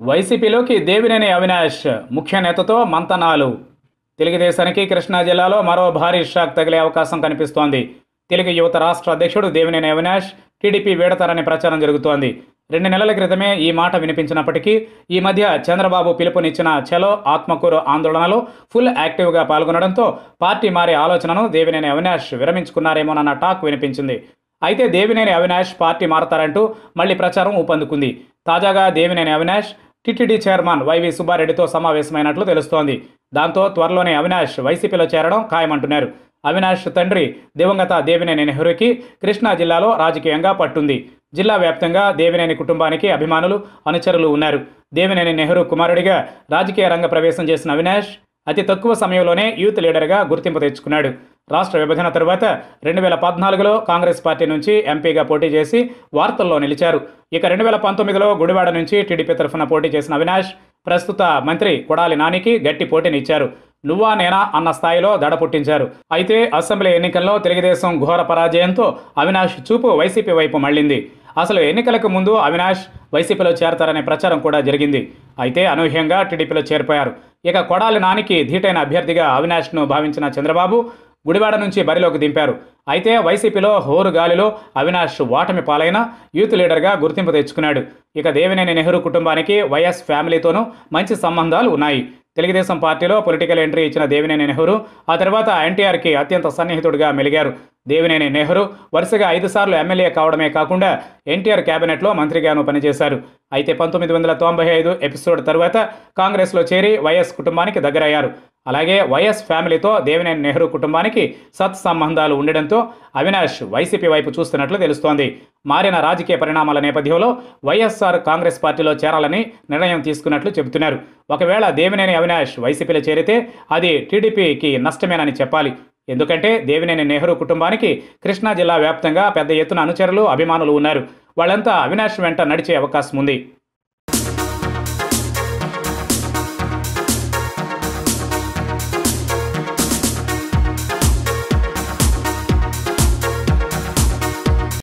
వైసీపీలోకి దేవినేని అవినాష్ ముఖ్య నేతతో మంతనాలు తెలుగుదేశానికి కృష్ణా జిల్లాలో మరో భారీ షాక్ తగిలే అవకాశం కనిపిస్తోంది తెలుగు యువత రాష్ట్ర అధ్యక్షుడు దేవినేని అవినాష్ టీడీపీ వీడతారనే ప్రచారం జరుగుతోంది రెండు నెలల క్రితమే ఈ మాట వినిపించినప్పటికీ ఈ మధ్య చంద్రబాబు పిలుపునిచ్చిన చలో ఆత్మకూరు ఆందోళనలో ఫుల్ యాక్టివ్గా పాల్గొనడంతో పార్టీ మారే ఆలోచనను దేవినేని అవినాష్ విరమించుకున్నారేమోనన్న టాక్ వినిపించింది అయితే దేవినేని అవినాష్ పార్టీ మారతారంటూ మళ్ళీ ప్రచారం ఊపందుకుంది తాజాగా Devineni Avinash TTD chairman Y V సుబ్బారెడ్డితో సమావేశమైనట్లు తెలుస్తోంది దాంతో త్వరలోనే అవినాష్ వైసీపీలో చేరడం ఖాయమంటున్నారు అవినాష్ తండ్రి దివంగత దేవినేని నెహ్రూకి కృష్ణా జిల్లాలో రాజకీయంగా పట్టుంది జిల్లా వ్యాప్తంగా దేవినేని కుటుంబానికి అభిమానులు అనుచరులు ఉన్నారు దేవినేని నెహ్రూ కుమారుడిగా రాజకీయ రంగ ప్రవేశం చేసిన అవినాష్ అతి తక్కువ సమయంలోనే యూత్ లీడర్గా గుర్తింపు తెచ్చుకున్నాడు రాష్ట్ర విభజన తరువాత రెండు వేల పద్నాలుగులో కాంగ్రెస్ పార్టీ నుంచి ఎంపీగా పోటీ చేసి వార్తల్లో నిలిచారు ఇక రెండు వేల పంతొమ్మిదిలో గుడివాడ నుంచి టీడీపీ తరఫున పోటీ చేసిన అవినాష్ ప్రస్తుత మంత్రి కొడాలి నానికి గట్టి పోటీనిచ్చారు నువ్వా నేనా అన్న స్థాయిలో దడ పుట్టించారు అయితే అసెంబ్లీ ఎన్నికల్లో తెలుగుదేశం ఘోర పరాజయంతో అవినాష్ చూపు వైసీపీ వైపు మళ్ళింది అసలు ఎన్నికలకు ముందు అవినాష్ వైసీపీలో చేరతారనే ప్రచారం కూడా జరిగింది అయితే అనూహ్యంగా టీడీపీలో చేరిపోయారు ఇక కొడాలి నానికి ధీటైన అభ్యర్థిగా అవినాష్ను భావించిన చంద్రబాబు గుడివాడ నుంచి బరిలోకి దింపారు అయితే వైసీపీలో హోరు గాలిలో అవినాష్ ఓటమి పాలైన యూత్ లీడర్గా గుర్తింపు తెచ్చుకున్నాడు ఇక దేవినేని నెహ్రూ కుటుంబానికి వైఎస్ ఫ్యామిలీతోనూ మంచి సంబంధాలు ఉన్నాయి తెలుగుదేశం పార్టీలో పొలిటికల్ ఎంట్రీ ఇచ్చిన దేవినేని నెహ్రూ ఆ తర్వాత ఎన్టీఆర్కి అత్యంత సన్నిహితుడిగా మెలిగారు దేవినేని నెహ్రూ వరుసగా ఐదు సార్లు ఎమ్మెల్యే కావడమే కాకుండా ఎన్టీఆర్ కేబినెట్లో మంత్రిగాను పనిచేశారు అయితే పంతొమ్మిది వందల తొంభై ఐదు ఎపిసోడ్ తరువాత కాంగ్రెస్లో చేరి వైఎస్ కుటుంబానికి దగ్గరయ్యారు అలాగే వైఎస్ ఫ్యామిలీతో దేవినేని నెహ్రూ కుటుంబానికి సత్సంబంధాలు ఉండడంతో అవినాష్ వైసీపీ వైపు చూస్తున్నట్లు తెలుస్తోంది మారిన రాజకీయ పరిణామాల నేపథ్యంలో వైఎస్ఆర్ కాంగ్రెస్ పార్టీలో చేరాలని నిర్ణయం తీసుకున్నట్లు చెబుతున్నారు ఒకవేళ దేవినేని అవినాష్ వైసీపీలో చేరితే అది టీడీపీకి నష్టమేనని చెప్పాలి ఎందుకంటే దేవినేని నెహ్రూ కుటుంబానికి కృష్ణా జిల్లా వ్యాప్తంగా పెద్ద ఎత్తున అనుచరులు అభిమానులు ఉన్నారు వాళ్ళంతా అవినాష్ వెంట నడిచే అవకాశం ఉంది